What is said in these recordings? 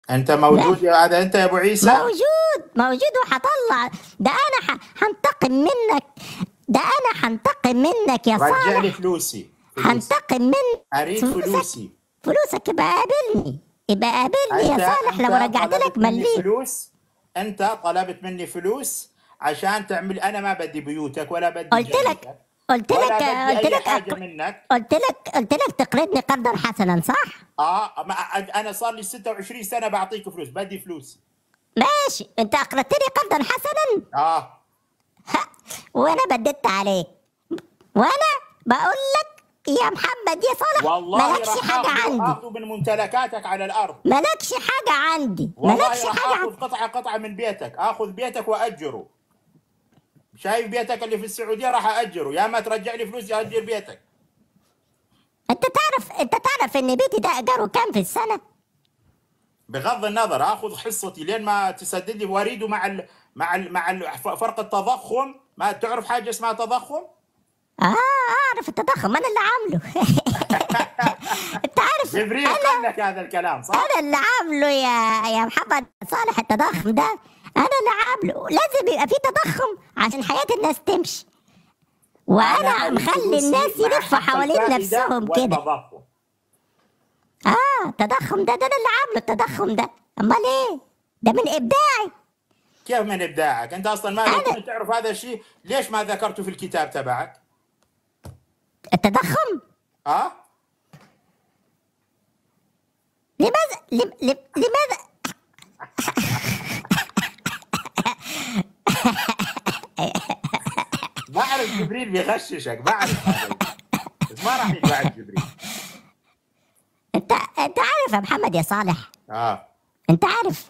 انت موجود يا هذا انت يا ابو عيسى موجود موجود وحطلع ده انا ح- حنتقم منك ده انا حنتقم منك يا رجع لي صالح فلوسي فلوسي. حنتقم منك اريد فلوسك فلوسي فلوسك يبقى قابلني يبقى قابلني يا أنت- صالح لو أنت رجعت طلبت لك مني مليت فلوس انت طلبت مني فلوس عشان تعمل انا ما بدي بيوتك ولا بدي قلت لك جنتك قلت ولا لك بدي قلت اي لك حاجه منك قلت لك قلت لك تقرضني قرضا حسنا صح؟ اه ما انا صار لي 26 سنه بعطيك فلوس بدي فلوس ماشي انت اقرضتني قرضا حسنا اه ها، وانا بددت عليك وانا بقول لك يا محمد يا صالح والله مالكش راح حاجه آخذ- عندي اخذ من ممتلكاتك على الارض مالكش حاجه عندي والله مالكش راح حاجه اخذ عندي. قطعه قطعه من بيتك اخذ بيتك واجره شايف بيتك اللي في السعوديه راح اجره يا ما ترجع لي فلوس يا اجر بيتك انت تعرف انت تعرف ان بيتي ده ايجاره كام في السنه؟ بغض النظر اخذ حصتي لين ما تسدد لي واريده مع ال مع ال مع ال فرق التضخم ما تعرف حاجه اسمها تضخم اه اعرف التضخم انا اللي عامله انت عارف جبريل قال لك هذا الكلام صح؟ انا اللي عامله يا يا محمد صالح التضخم ده انا اللي عامله لازم يبقى في تضخم عشان حياه الناس تمشي وانا أريد مخلي فلوسي الناس مع يلفوا حق حوالين الفائدة نفسهم كده والتضخم. اه التضخم ده ده انا اللي عامله التضخم ده امال ايه ده من ابداعي كيف من ابداعك؟ انت اصلا ما لو أنا- كنت تعرف هذا الشيء ليش ما ذكرته في الكتاب تبعك؟ التضخم ها؟ لماذا لم- لم- لماذا بعرف جبريل بيغششك بعرف هذا بس ما راح ينفعك جبريل انت انت عارف يا محمد يا صالح اه انت عارف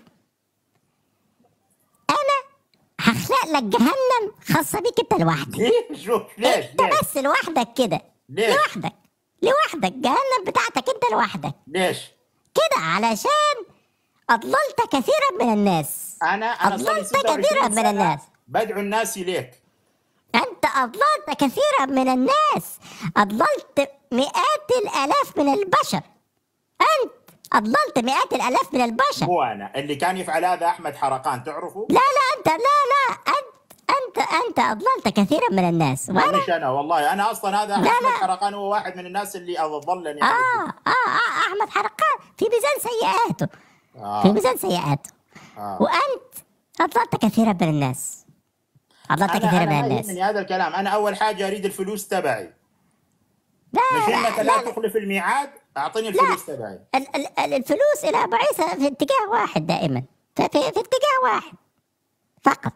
انا هخلق لك جهنم خاصه بيك انت لوحدك ليش شوف ليش انت ليش بس لوحدك كده ليش؟ لوحدك لوحدك جهنم بتاعتك انت لوحدك ليش؟ كده علشان اضللت كثيرا من الناس انا انا صار لي أضللت 26 كثيرا من سنة الناس. بدعو الناس اليك انت اضللت كثيرا من الناس اضللت مئات الالاف من البشر انت اضللت مئات الالاف من البشر مو انا اللي كان يفعل هذا احمد حرقان تعرفه؟ لا لا انت لا لا انت انت انت اضللت كثيرا من الناس لا وانا مش انا والله انا اصلا هذا لا، احمد لا. حرقان هو واحد من الناس اللي اضلني آه, آه, آه أحمد حرقان في ميزان سيئاته في آه. ميزان سيئاته آه. وأنت أضللت كثيرا من الناس أضللت انا كثيرا انا من ما الناس يهمني هذا الكلام انا اول حاجه اريد الفلوس تبعي لا مش لا, انك لا, لا لا, تخلف الميعاد اعطيني الفلوس تبعي ال- ال- ال- الفلوس إلى أبو عيسى في اتجاه واحد دائما في, في, في اتجاه واحد فقط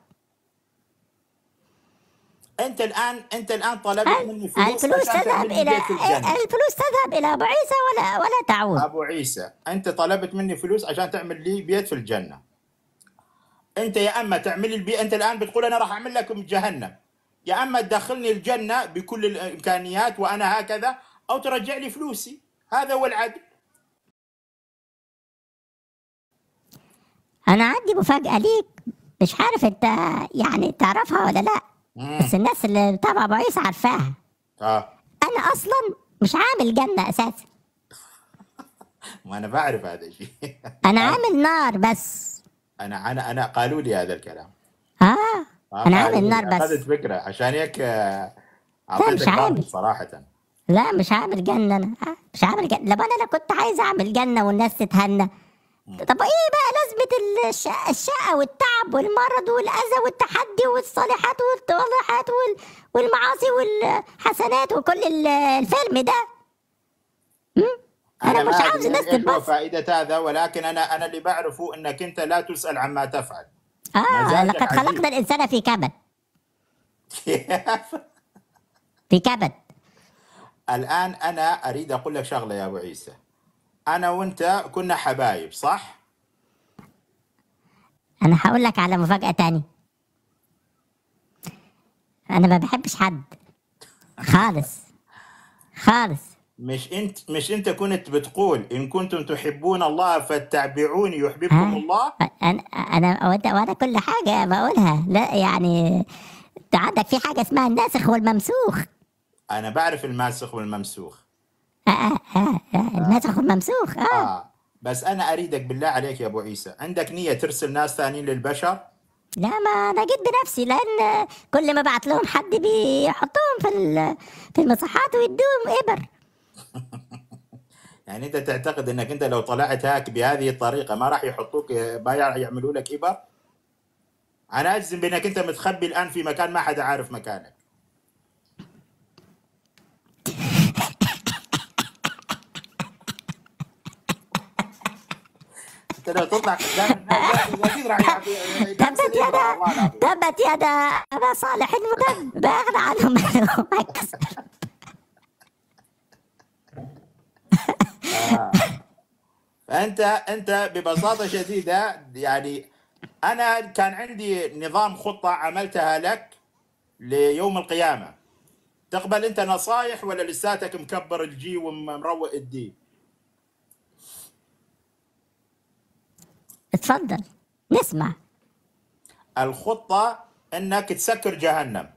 انت الان انت الان طلبت ال- مني فلوس الفلوس عشان تذهب تعمل لي إلى بيت في الجنه الفلوس تذهب إلى أبو عيسى ولا ولا تعود ابو عيسى انت طلبت مني فلوس عشان تعمل لي بيت في الجنه انت يا اما تعمل لي البيت انت الان بتقول انا راح اعمل لكم جهنم يا اما تدخلني الجنه بكل الامكانيات وانا هكذا او ترجع لي فلوسي هذا هو العدل أنا عندي مفاجأة ليك مش عارف أنت يعني تعرفها ولا لا مم. بس الناس اللي تابعة أبو عيسى عارفاها اه أنا أصلا مش عامل جنة أساسا ما انا بعرف هذا الشيء أنا عامل نار بس انا انا انا قالوا لي هذا الكلام آه آه، أنا قالوا عامل لي. نار بس اخذت فكره عشان هيك آه، مش اعطيتك عامل. باطل صراحه لا مش عامل جنة أنا آه مش عامل جنة لما أنا كنت عايز أعمل جنة والناس تتهنى طب إيه بقى لازمة الش- الشقة والتعب والمرض والأذى والتحدي والصالحات والطالحات وال- والمعاصي والحسنات وكل ال- الفيلم ده مم؟ أنا مش ما عاوز أدري الناس ايش هو تتبسط فائده هذا ولكن انا انا اللي بعرفه انك انت لا تسال عما تفعل آه مزاجك لقد عجيب. خلقنا الإنسان في كبد كيف في كبد الان انا اريد اقول لك شغله يا ابو عيسى انا وانت كنا حبايب صح انا هقول لك على مفاجأة تاني انا ما بحبش حد خالص خالص مش انت مش انت كنت بتقول ان كنتم تحبون الله فاتبعوني يحببكم ها؟ الله انا انا وانا وأنا كل حاجة بقولها لا يعني انت عندك في حاجة اسمها الناسخ والممسوخ انا بعرف الماسخ والممسوخ آه آه آه آه الناسخ والممسوخ اه اه بس انا اريدك بالله عليك يا ابو عيسى عندك نيه ترسل ناس ثانيين للبشر لا ما انا جيت بنفسي لان كل ما بعت لهم حد بيحطوهم في ال- في المصحات ويدوهم ابر يعني انت تعتقد انك انت لو طلعت هاك بهذه الطريقه ما راح يحطوك ما راح يعملوا لك ابر انا اجزم بانك انت متخبي الان في مكان ما حدا عارف مكانك انت لو تطلع قدام الناس اكيد راح يعطي- تبت يرسل إبرة، يدا والله العظيم. تبت يدا ابا صالح المدب باخذ عنهم ما يكسر. فانت انت ببساطه شديده يعني انا كان عندي نظام خطه عملتها لك ليوم القيامه تقبل انت نصايح ولا لساتك مكبر الجي ومروق الدي اتفضل نسمع الخطه انك تسكر جهنم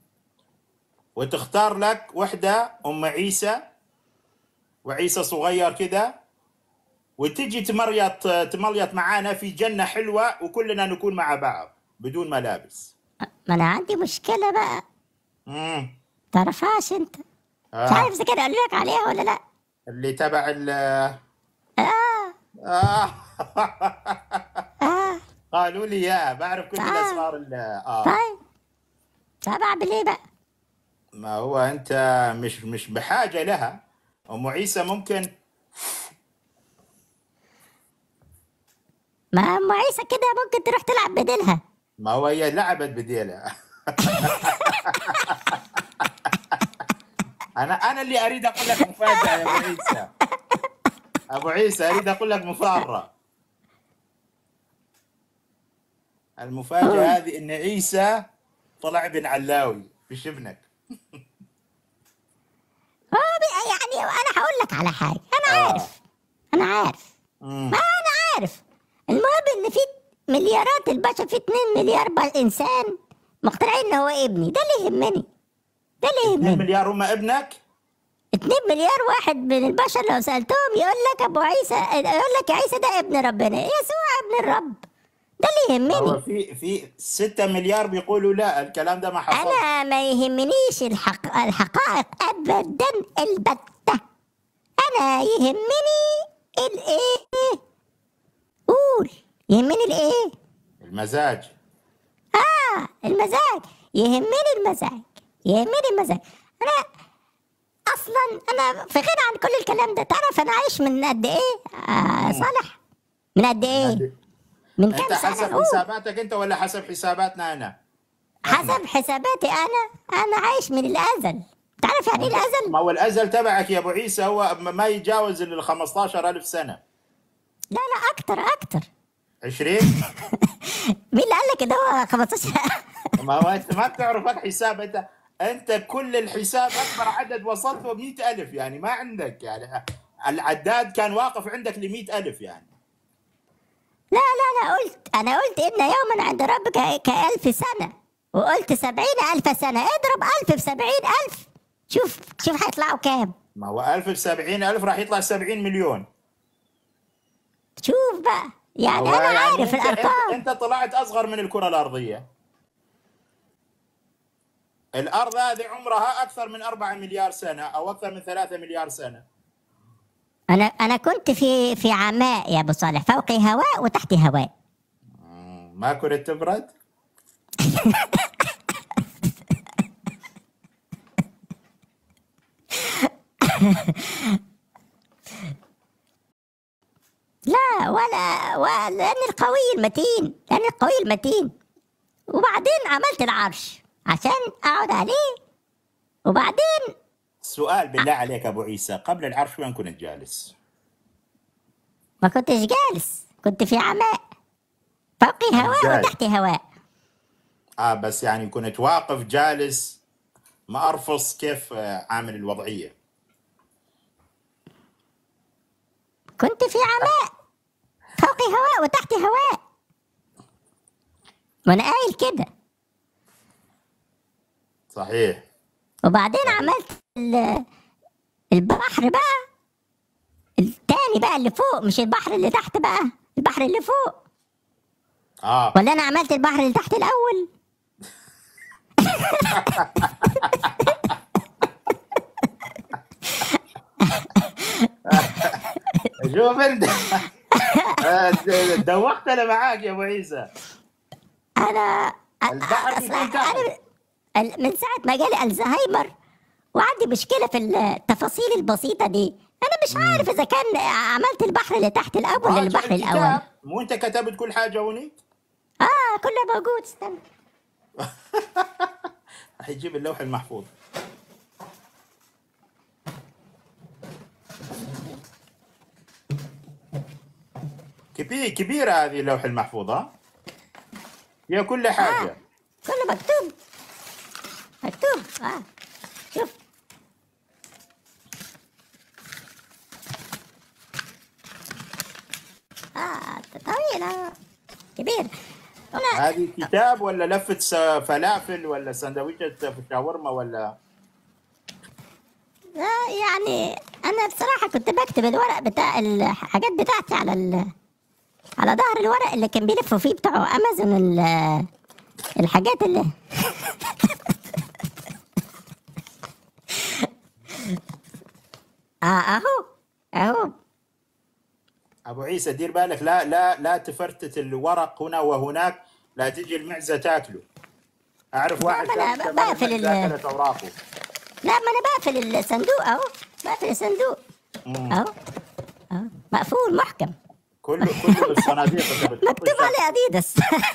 وتختار لك وحده ام عيسى وعيسى صغير كده وتجي تمريط تمريط معانا في جنه حلوه وكلنا نكون مع بعض بدون ملابس ما انا عندي مشكله بقى امم تعرفهاش انت مش آه. عارف اذا كان قالوا لك عليها ولا لا اللي تبع ال اه آه. اه قالوا لي يا بعرف كل آه. الاسرار ال- اه طيب طيب اعمل ايه بقى ما هو انت مش مش بحاجه لها ام عيسى ممكن ما ام عيسى كده ممكن تروح تلعب بديلها ما هو هي لعبت بديلها انا انا اللي اريد اقول لك مفاجاه يا ابو عيسى ابو عيسى اريد اقول لك مفارة المفاجاه هذه ان عيسى طلع بن علاوي مش ابنك هو بي- يعني انا هقول لك على حاجه انا آه. عارف انا عارف مم. ما انا عارف المهم ان في مليارات البشر في 2 مليار ب- انسان مقتنعين ان هو ابني ده اللي يهمني ده اللي 2 يهمني مليار هم ابنك 2 مليار واحد من البشر لو سالتهم يقول لك ابو عيسى يقول لك عيسى ده ابن ربنا يسوع ابن الرب ده اللي هو يهمني في في 6 مليار بيقولوا لا الكلام ده ما حصل انا ما يهمنيش الحق... الحقائق ابدا البته انا يهمني الايه قول يهمني الايه المزاج اه المزاج يهمني المزاج يهمني المزاج انا اصلا انا في غنى عن كل الكلام ده تعرف انا عايش من قد ايه آه صالح من قد ايه من انت كام سنه حسب قول. حساباتك انت ولا حسب حساباتنا انا حسب حساباتي انا انا عايش من الازل تعرف يعني ايه الازل ما هو الازل تبعك يا ابو عيسى هو م- ما يجاوز ال 15000 سنه لا لا اكتر اكتر 20 مين اللي قال لك ان هو 15 ما هو انت ما بتعرفك حساب انت انت كل الحساب اكبر عدد وصلته 100000 يعني ما عندك يعني العداد كان واقف عندك ل 100000 يعني لا لا لا قلت انا قلت ان يوما عند ربك كألف سنة وقلت سبعين ألف سنة اضرب ألف في سبعين ألف شوف شوف هيطلعوا كام ما هو 1000 ب 70000 راح يطلع 70 مليون شوف بقى يعني هو أنا عارف انت, انت, الأرقام انت طلعت اصغر من الكره الارضيه الارض هذه عمرها اكثر من 4 مليار سنه او اكثر من 3 مليار سنه أنا أنا كنت في في عماء يا أبو صالح فوقي هواء وتحتي هواء مم، ما كنت تبرد لا ولا, ولا لأن القوي المتين لأن القوي المتين وبعدين عملت العرش عشان أقعد عليه وبعدين سؤال بالله عليك ابو عيسى قبل العرش وين كنت جالس؟ ما كنتش جالس كنت في عماء فوقي هواء جالس. وتحتي هواء اه بس يعني كنت واقف جالس ما ارفص كيف آه، عامل الوضعيه كنت في عماء فوقي هواء وتحتي هواء وانا قايل كده صحيح وبعدين عملت ال- البحر بقى التاني بقى اللي فوق مش البحر اللي تحت بقى البحر اللي فوق اه ولا انا عملت البحر اللي تحت الاول شوف انت آه، دوختنا معاك يا ابو عيسى انا البحر أصل بيكون تحت. أنا ال- من ساعه ما جالي الزهايمر وعندي مشكله في التفاصيل البسيطه دي انا مش عارف اذا كان عملت البحر اللي تحت الاول ولا راجع البحر الكتاب. الاول مو انت كتبت كل حاجه هوني اه كله موجود استنى حيجيب اللوح المحفوظ كبير كبيرة هذه اللوح المحفوظ ها فيها كل حاجة كله مكتوب مكتوب اه شوف اه طويل آه. كبير هنا هذه كتاب ولا لفة س- فلافل ولا سندويشة شاورما ولا آه يعني انا بصراحه كنت بكتب الورق بتاع الحاجات بتاعتي على ال... على ظهر الورق اللي كان بيلفوا فيه بتوع امازون ال... الحاجات اللي اه اهو اهو أبو عيسى دير بالك لا لا لا تفرتت الورق هنا وهناك لا تجي المعزة تاكله أعرف واحد ما أنا كان كمان بقفل ال- المعزة أكلت أوراقه لا ما انا بقفل الصندوق اهو بقفل الصندوق مم. اهو اهو مقفول محكم كله كله الصناديق اللي بتحط مكتوب الشمس. عليه اديداس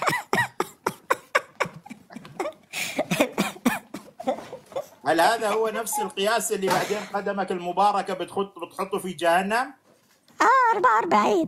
هل هذا هو نفس القياس اللي بعدين قدمك المباركة بتحط بتحطه في جهنم؟ اه 44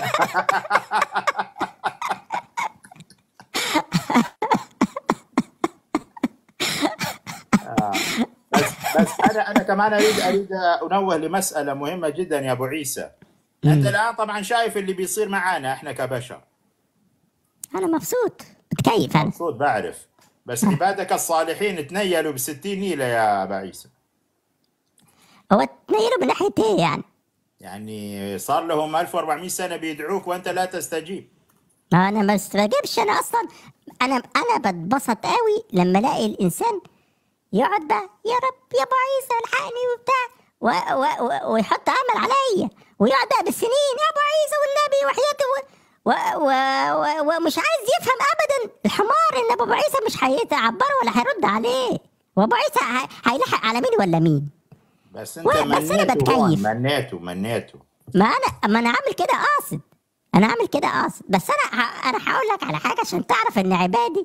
بس بس انا انا كمان اريد اريد انوه لمسألة مهمة جدا يا ابو عيسى. انت الان طبعا شايف اللي بيصير معانا احنا كبشر. انا مبسوط متكيف انا مبسوط بعرف بس عبادك الصالحين تنيلوا ب 60 نيلة يا ابو عيسى. هو تنيله من ناحيه ايه يعني يعني صار لهم 1400 سنة بيدعوك وانت لا تستجيب. ما انا ما بستجيبش انا اصلا انا انا بتبسط قوي لما الاقي الانسان يقعد بقى يا رب يا ابو عيسى الحقني وبتاع و و و ويحط امل عليا ويقعد بقى بالسنين يا ابو عيسى والنبي وحياته و و و و ومش عايز يفهم ابدا الحمار ان ابو عيسى مش هيتعبره ولا هيرد عليه وابو عيسى ه- هيلحق على مين ولا مين بس انت وين؟ بس أنا منيته هون بتكيف. منيته منيته. ما انا ما انا عامل كده قاصد انا عامل كده قاصد بس انا ه... انا هقول لك على حاجه عشان تعرف ان عبادي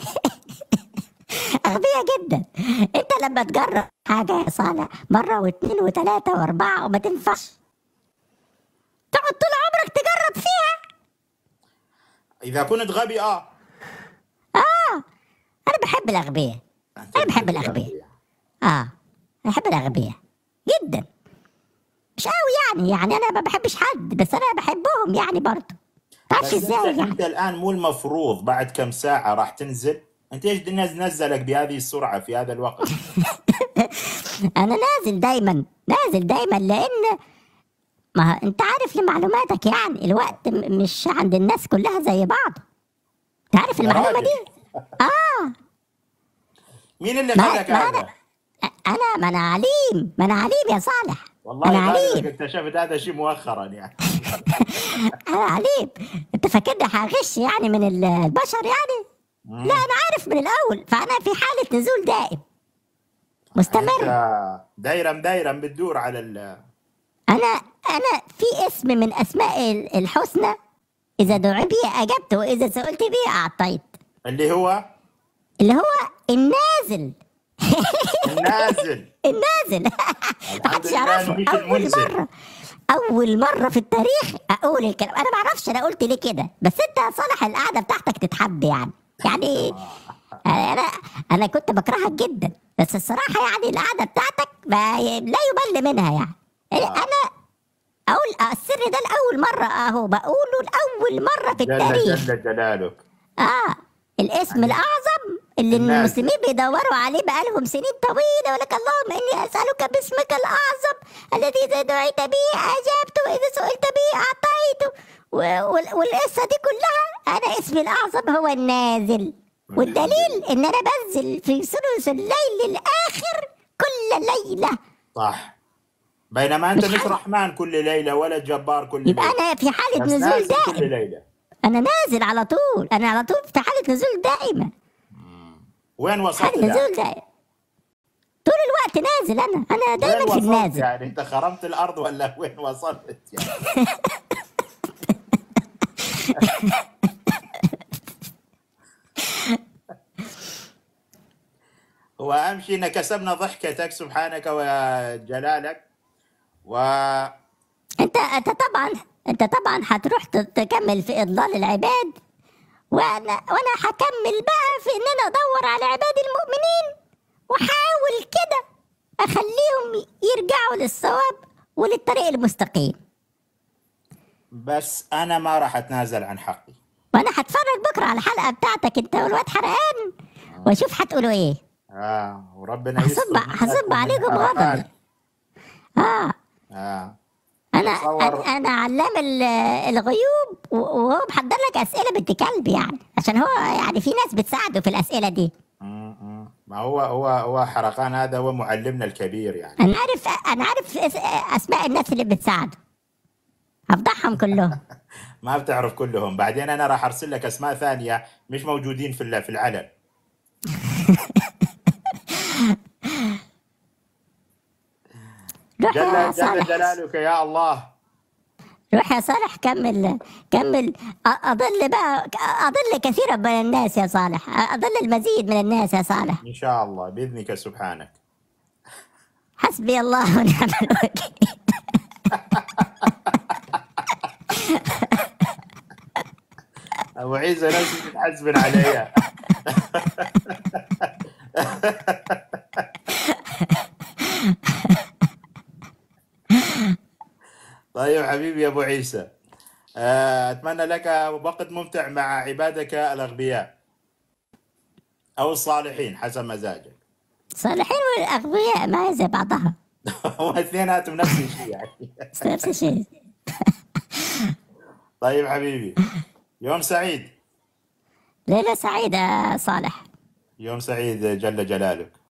اغبياء جدا انت لما تجرب حاجه يا صالح مره واثنين وثلاثه واربعه وما تنفعش تقعد طول عمرك تجرب فيها اذا كنت غبي اه اه انا بحب الاغبياء أنت أنا بحب الأغبياء. اه بحب الاغبياء جدا مش قوي يعني يعني انا ما بحبش حد بس انا بحبهم يعني برضه تعرفش بس ازاي انت, يعني انت الان مو المفروض بعد كم ساعة راح تنزل انت ايش نز- نزلك بهذه السرعة في هذا الوقت انا نازل دايما نازل دايما لان ما انت عارف لمعلوماتك يعني الوقت م- مش عند الناس كلها زي بعض تعرف يا المعلومه راجل. دي اه مين اللي ما- قال لك ما هذا أنا- انا ما انا عليم ما انا عليم يا صالح والله انا يبالغ عليم اكتشفت هذا شيء مؤخرا يعني انا عليم انت فاكرني هغش يعني من ال- البشر يعني لا انا عارف من الاول فانا في حاله نزول دائم مستمر انت دايرة دايرة بتدور على ال انا انا في اسم من اسماء ال- الحسنى اذا دعي به اجبت واذا سئلت به اعطيت اللي هو اللي هو النازل النازل النازل محدش لله يعرفه نبيك اول المنزل. مره اول مره في التاريخ اقول الكلام انا ما اعرفش انا قلت ليه كده بس انت يا صالح القعده بتاعتك تتحب يعني يعني انا انا كنت بكرهك جدا بس الصراحه يعني القعده بتاعتك ما لا يمل منها يعني انا اقول السر ده لاول مره اهو بقوله لاول مره في جل التاريخ جل جلالك اه الاسم الاعظم اللي النازل. المسلمين بيدوروا عليه بقالهم سنين طويلة يقول لك اللهم إني أسألك باسمك الأعظم الذي إذا دعيت به أجبت وإذا سئلت به أعطيت و- وال- والقصة دي كلها أنا اسمي الأعظم هو النازل والدليل إن أنا بنزل في ثلث الليل الآخر كل ليلة صح بينما انت مش مش حاجة. رحمن كل ليله ولا جبار كل يبقى ليله أنا في حالة بس نزول نازل دائم كل ليله أنا نازل على طول أنا على طول في حالة نزول دائمة وين وصلت حالة الآن؟ نزول دائم طول الوقت نازل أنا أنا وين دايما في وصلت النازل يعني انت خرمت الارض ولا وين وصلت يعني هو اهم شيء ان كسبنا ضحكتك سبحانك وجلالك و انت انت طبعا انت طبعا هتروح ت- تكمل في اضلال العباد وانا وانا هكمل بقى في ان انا ادور على عباد المؤمنين واحاول كده اخليهم يرجعوا للصواب وللطريق المستقيم بس انا ما راح اتنازل عن حقي وانا هتفرج بكره على الحلقه بتاعتك انت والواد حرقان واشوف هتقولوا ايه اه وربنا هصب- يستر منك هصب ومن عليكم حركات. غضبي. اه اه انا تصور. أنا- انا علام ال- الغيوب و- وهو محضر لك اسئله بنت كلب يعني عشان هو يعني في ناس بتساعده في الاسئله دي م- م. ما هو هو هو حرقان هذا هو معلمنا الكبير يعني انا عارف انا عارف اس- اسماء الناس اللي بتساعده افضحهم كلهم ما بتعرف كلهم بعدين انا راح ارسل لك اسماء ثانيه مش موجودين في ال- في العلن روح يا جل جل صالح جلالك يا الله روح يا صالح كمل كمل أ- اضل بقى اضل كثيرا من الناس يا صالح اضل المزيد من الناس يا صالح ان شاء الله باذنك سبحانك حسبي الله ونعم الوكيل ابو عيسى نفسي متحسبن عليها طيب حبيبي يا ابو عيسى آه، اتمنى لك وقت ممتع مع عبادك الاغبياء او الصالحين حسب مزاجك الصالحين والاغبياء ما هي زي بعضها هم اثنيناتهم نفس الشيء يعني نفس الشيء طيب حبيبي يوم سعيد ليلة سعيدة يا صالح يوم سعيد جل جلالك